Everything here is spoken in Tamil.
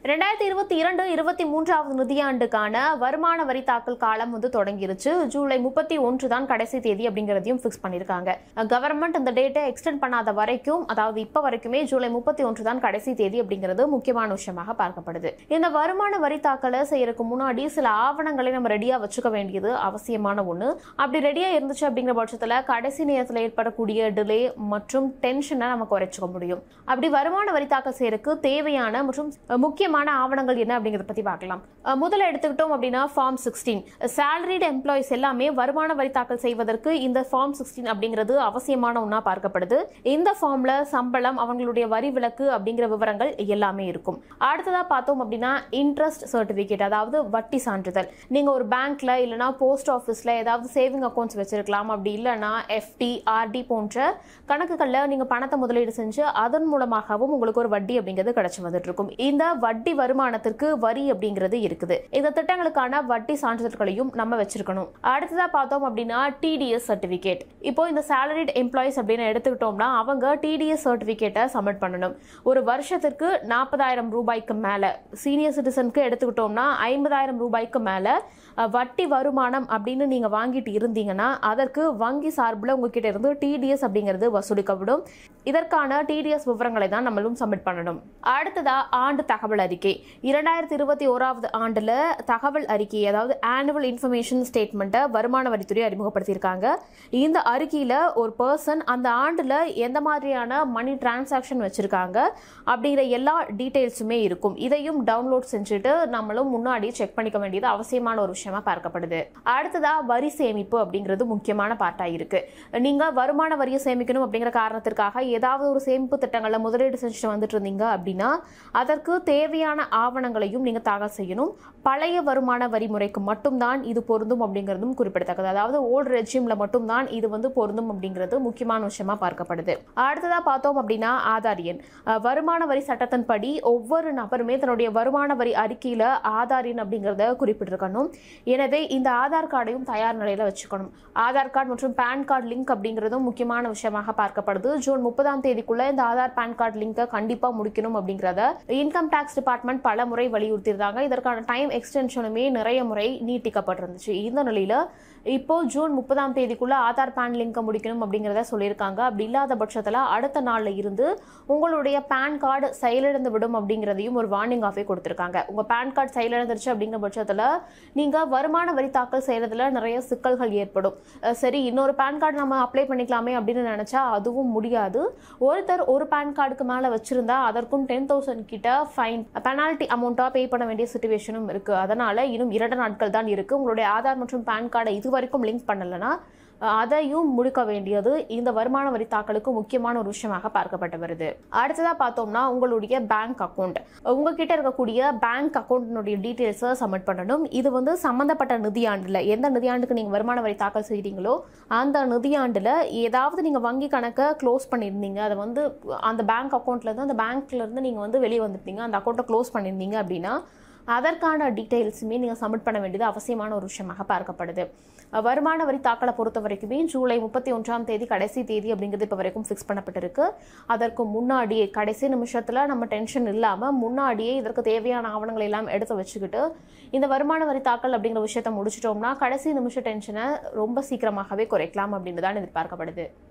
ரெண்டாயிரத்தி இருபத்தி இரண்டு இருபத்தி மூன்றாவது நிதியாண்டுக்கான வருமான வரி தாக்கல் காலம் வந்து தொடங்கிருச்சு ஜூலை முப்பத்தி ஒன்று தான் கடைசி தேதி அப்படிங்கிறதையும் ஃபிக்ஸ் பண்ணியிருக்காங்க கவர்மெண்ட் இந்த டேட்டை எக்ஸ்டெண்ட் பண்ணாத வரைக்கும் அதாவது இப்போ வரைக்குமே ஜூலை முப்பத்தி ஒன்று தான் கடைசி தேதி அப்படிங்கிறது முக்கியமான விஷயமாக பார்க்கப்படுது இந்த வருமான வரி தாக்கலை செய்யறதுக்கு முன்னாடி சில ஆவணங்களை நம்ம ரெடியா வச்சுக்க வேண்டியது அவசியமான ஒன்று அப்படி ரெடியா இருந்துச்சு அப்படிங்கிற பட்சத்தில் கடைசி நேரத்தில் ஏற்படக்கூடிய டிலே மற்றும் டென்ஷனை நம்ம குறைச்சிக்க முடியும் அப்படி வருமான வரி தாக்கல் செய்யறதுக்கு தேவையான மற்றும் முக்கியமான ஆவணங்கள் என்ன அப்படிங்கறத பத்தி பார்க்கலாம் அஹ் முதல்ல எடுத்துக்கிட்டோம் அப்படின்னா ஃபார்ம் சிக்ஸ்டீன் சேலரிடு எம்ப்ளாயிஸ் எல்லாமே வருமான வரி தாக்கல் செய்வதற்கு இந்த ஃபார்ம் சிக்ஸ்டீன் அப்படிங்கிறது அவசியமான ஒன்றா பார்க்கப்படுது இந்த ஃபார்ம்ல சம்பளம் அவங்களுடைய வரி விலக்கு அப்படிங்கிற விவரங்கள் எல்லாமே இருக்கும் அடுத்ததா பார்த்தோம் அப்படின்னா இன்ட்ரெஸ்ட் சர்டிபிகேட் அதாவது வட்டி சான்றிதழ் நீங்க ஒரு பேங்க்ல இல்லைனா போஸ்ட் ஆஃபீஸ்ல ஏதாவது சேவிங் அக்கௌண்ட்ஸ் வச்சிருக்கலாம் அப்படி இல்லைன்னா எஃப்டி ஆர்டி போன்ற கணக்குகளில் நீங்க பணத்தை முதலீடு செஞ்சு அதன் மூலமாகவும் உங்களுக்கு ஒரு வட்டி அப்படிங்கிறது கிடைச்சு வந்துட்டு இருக்கும் இந்த வட்டி வருமானத்திற்கு வரி அப்படிங்கிறது இருக்குது இந்த திட்டங்களுக்கான வட்டி சான்றிதழ்களையும் நம்ம வச்சிருக்கணும் அடுத்ததா பார்த்தோம் அப்படின்னா டிடிஎஸ் சர்டிபிகேட் இப்போ இந்த சேலரிட் எம்ப்ளாயிஸ் அப்படின்னு எடுத்துக்கிட்டோம்னா அவங்க டிடிஎஸ் சர்டிபிகேட்டை சப்மிட் பண்ணணும் ஒரு வருஷத்திற்கு நாற்பதாயிரம் ரூபாய்க்கு மேல சீனியர் சிட்டிசனுக்கு எடுத்துக்கிட்டோம்னா ஐம்பதாயிரம் ரூபாய்க்கு மேல அஹ், வட்டி வருமானம் அப்படின்னு நீங்க வாங்கிட்டு இருந்தீங்கன்னா அதற்கு வங்கி சார்பில் உங்ககிட்ட இருந்து டிடிஎஸ் அப்படிங்கிறது வசூலிக்கப்படும் இதற்கான டிடிஎஸ் விவரங்களை தான் நம்மளும் சப்மிட் பண்ணணும் அடுத்ததா ஆண்டு தகவல் அறிக்கை இரண்டாயிரத்தி இருபத்தி ஓராவது ஆண்டுல தகவல் அறிக்கை அதாவது ஆனுவல் இன்ஃபர்மேஷன் ஸ்டேட்மெண்ட்டை வருமான வரித்துறை அறிமுகப்படுத்தியிருக்காங்க இந்த அறிக்கையில ஒரு பர்சன் அந்த ஆண்டுல எந்த மாதிரியான மணி டிரான்சாக்ஷன் வச்சிருக்காங்க அப்படிங்கிற எல்லா டீட்டெயில்ஸுமே இருக்கும் இதையும் டவுன்லோட் செஞ்சுட்டு நம்மளும் முன்னாடி செக் பண்ணிக்க வேண்டியது அவசியமான ஒரு விஷயமா பார்க்கப்படுது அடுத்ததா வரி சேமிப்பு அப்படிங்கிறது முக்கியமான பார்ட்டா இருக்கு நீங்க வருமான வரியை சேமிக்கணும் அப்படிங்கிற காரணத்திற்காக ஏதாவது ஒரு சேமிப்பு திட்டங்கள்ல முதலீடு செஞ்சுட்டு வந்துட்டு இருந்தீங்க அப்படின்னா அதற்கு தேவையான ஆவணங்களையும் நீங்க தாக்கல் செய்யணும் பழைய வருமான வரி முறைக்கு மட்டும்தான் இது பொருந்தும் அப்படிங்கிறதும் குறிப்பிடத்தக்கது அதாவது ஓல்டு ரெஜிம்ல மட்டும்தான் இது வந்து பொருந்தும் அப்படிங்கிறது முக்கியமான விஷயமா பார்க்கப்படுது அடுத்ததா பார்த்தோம் அப்படின்னா ஆதார் எண் அஹ், வருமான வரி சட்டத்தின்படி ஒவ்வொரு நபருமே தன்னுடைய வருமான வரி அறிக்கையில ஆதார் எண் அப்படிங்கிறத குறிப்பிட்டிருக்கணும் எனவே இந்த ஆதார் கார்டையும் தயார் நிலையில வச்சுக்கணும் ஆதார் கார்டு மற்றும் பேன் கார்டு லிங்க் அப்படிங்கிறதும் முக்கியமான விஷயமாக பார்க்கப்படுது ஜூன் முப்பதாம் தேதிக்குள்ள இந்த ஆதார் பேன் கார்டு லிங்கை கண்டிப்பா முடிக்கணும் அப்படிங்கிறத இன்கம் டேக்ஸ் டிபார்ட்மெண்ட் பல முறை வலியுறுத்தியிருந்தாங்க இதற்கான டைம் எக்ஸ்டென்ஷனுமே நிறைய முறை நீட்டிக்கப்பட்டிருந்துச்சு இந்த நிலையில இப்போ ஜூன் முப்பதாம் தேதிக்குள்ள ஆதார் பேன் லிங்கை முடிக்கணும் அப்படிங்கிறத சொல்லியிருக்காங்க அப்படி இல்லாத பட்சத்தில் அடுத்த நாள்ல இருந்து உங்களுடைய பேன் கார்டு செயலிழந்து விடும் அப்படிங்கிறதையும் ஒரு வார்னிங் ஆஃபே கொடுத்துருக்காங்க உங்க பேன் கார்டு செயலிழந்துருச்சு அப்படிங்கிற பட்சத்தில் நீங்க வருமான வரி தாக்கல் செய்யறதுல நிறைய சிக்கல்கள் ஏற்படும் அஹ் சரி இன்னொரு பேன் கார்டு நம்ம அப்ளை பண்ணிக்கலாமே அப்படின்னு நினைச்சா அதுவும் முடியாது ஒருத்தர் ஒரு பேன் கார்டுக்கு மேல வச்சிருந்தா அதற்கும் டென் தௌசண்ட் கிட்ட ஃபைன் பெனால்ட்டி அமௌண்ட்டா பே பண்ண வேண்டிய சுச்சுவேஷனும் இருக்கு அதனால இன்னும் இரண்டு நாட்கள் தான் இருக்கு உங்களுடைய ஆதார் மற்றும் பேன் கார்டை இது வரைக்கும் லிங்க் பண்ணலைன்னா அஹ், அதையும் முடிக்க வேண்டியது இந்த வருமான வரி தாக்கலுக்கு முக்கியமான ஒரு விஷயமாக பார்க்கப்பட்டு வருது அடுத்ததா பார்த்தோம்னா உங்களுடைய பேங்க் அக்கௌண்ட் உங்ககிட்ட இருக்கக்கூடிய பேங்க் அக்கௌண்ட்டினுடைய டீட்டெயில்ஸை சப்மிட் பண்ணணும் இது வந்து சம்பந்தப்பட்ட நிதியாண்டுல எந்த நிதியாண்டுக்கு நீங்க வருமான வரி தாக்கல் செய்கிறீங்களோ அந்த நிதியாண்டுல ஏதாவது நீங்க வங்கி கணக்கை க்ளோஸ் பண்ணியிருந்தீங்க அதை வந்து அந்த பேங்க் அக்கௌண்ட்ல இருந்து அந்த பேங்க்ல இருந்து நீங்க வந்து வெளியே வந்துட்டீங்க அந்த அக்கௌண்ட்டை க்ளோஸ் பண்ணியிருந்தீங்க அப்படின்னா அதற்கான டீட்டெயில்ஸுமே நீங்கள் சப்மிட் பண்ண வேண்டியது அவசியமான ஒரு விஷயமாக பார்க்கப்படுது அஹ் வருமான வரி தாக்கலை பொறுத்த வரைக்குமே ஜூலை முப்பத்தி ஒன்றாம் தேதி கடைசி தேதி அப்படிங்கிறது இப்போ வரைக்கும் ஃபிக்ஸ் பண்ணப்பட்டிருக்கு அதற்கு முன்னாடியே கடைசி நிமிஷத்தில் நம்ம டென்ஷன் இல்லாமல் முன்னாடியே இதற்கு தேவையான ஆவணங்களை எல்லாம் எடுத்து வச்சுக்கிட்டு இந்த வருமான வரி தாக்கல் அப்படிங்கிற விஷயத்தை முடிச்சிட்டோம்னா கடைசி நிமிஷ டென்ஷனை ரொம்ப சீக்கிரமாகவே குறைக்கலாம் அப்படின்னு தான் எதிர்பார்க்கப்படுது